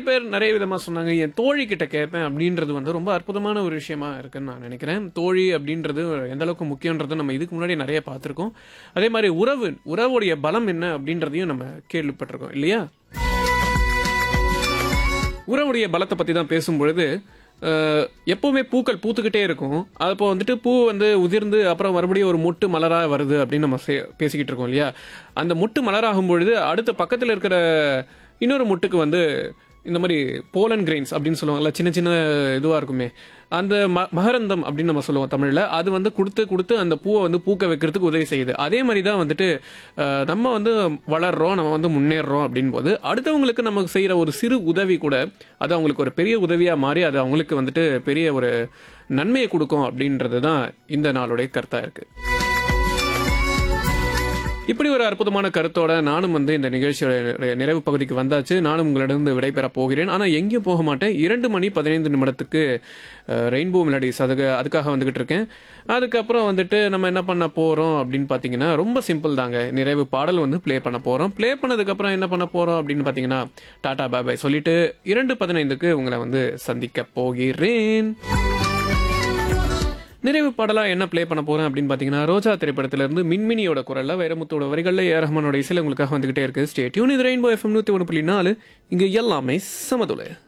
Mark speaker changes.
Speaker 1: பேர் நிறைய விதமாக சொன்னாங்க என் தோழி கிட்ட கேட்பேன் அப்படின்றது வந்து ரொம்ப அற்புதமான ஒரு விஷயமா இருக்குன்னு நான் நினைக்கிறேன் தோழி அப்படின்றது எந்த அளவுக்கு முக்கியன்றதை நம்ம இதுக்கு முன்னாடி நிறைய பார்த்துருக்கோம் அதே மாதிரி உறவு உறவுடைய பலம் என்ன அப்படின்றதையும் நம்ம கேள்விப்பட்டிருக்கோம் இல்லையா உறவுடைய பலத்தை பற்றி தான் பேசும்பொழுது அஹ், எப்பவுமே பூக்கள் பூத்துக்கிட்டே இருக்கும் அப்போ வந்துட்டு பூ வந்து உதிர்ந்து அப்புறம் மறுபடியும் ஒரு மொட்டு மலராக வருது அப்படின்னு நம்ம சே- பேசிக்கிட்டு இருக்கோம் இல்லையா அந்த மொட்டு மலராகும் பொழுது அடுத்த பக்கத்தில் இருக்கிற இன்னொரு மொட்டுக்கு வந்து இந்த மாதிரி போலன் கிரெயின்ஸ் அப்படின்னு சொல்லுவாங்கல்ல சின்ன சின்ன இதுவாக இருக்குமே அந்த ம மகரந்தம் அப்படின்னு நம்ம சொல்லுவோம் தமிழில் அது வந்து கொடுத்து கொடுத்து அந்த பூவை வந்து பூக்க வைக்கிறதுக்கு உதவி செய்யுது அதே மாதிரி தான் வந்துட்டு அஹ், நம்ம வந்து வளர்றோம் நம்ம வந்து முன்னேறுறோம் அப்படின் போது அடுத்தவங்களுக்கு நமக்கு செய்கிற ஒரு சிறு உதவி கூட அது அவங்களுக்கு ஒரு பெரிய உதவியாக மாறி அது அவங்களுக்கு வந்துட்டு பெரிய ஒரு நன்மையை கொடுக்கும் அப்படின்றது தான் இந்த நாளுடைய கருத்தாக இருக்குது இப்படி ஒரு அற்புதமான கருத்தோட நானும் வந்து இந்த நிகழ்ச்சியோட நிறைவு பகுதிக்கு வந்தாச்சு நானும் உங்களிடம் விடைபெற போகிறேன் ஆனால் எங்கேயும் போக மாட்டேன் இரண்டு மணி பதினைந்து நிமிடத்துக்கு ரெயின்போ மெலடிஸ் அதுக்கு அதுக்காக வந்துகிட்டு இருக்கேன் அதுக்கப்புறம் வந்துட்டு நம்ம என்ன பண்ண போகிறோம் அப்படின்னு பார்த்தீங்கன்னா ரொம்ப சிம்பிள் தாங்க நிறைவு பாடல் வந்து ப்ளே பண்ண போகிறோம் ப்ளே பண்ணதுக்கப்புறம் என்ன பண்ண போகிறோம் அப்படின்னு பார்த்தீங்கன்னா டாடா பாபாய் சொல்லிட்டு இரண்டு பதினைந்துக்கு உங்களை வந்து சந்திக்க போகிறேன் நிறைவு பாடலா என்ன ப்ளே பண்ண போறேன் அப்படின்னு பாத்தீங்கன்னா ரோஜா திரைப்படத்துல இருந்து மின்மினியோட குரல்ல வைரமுத்தோட வரிகள்ல ஏ ரஹ்மானோட இசையில உங்களுக்காக வந்துகிட்டே இருக்கு ஸ்டேட்யூன் இது ரெயின்போ எஃப்எம் நூத்தி ஒன்று புள்ளி நாலு இங்க எல்லாமே சமதுல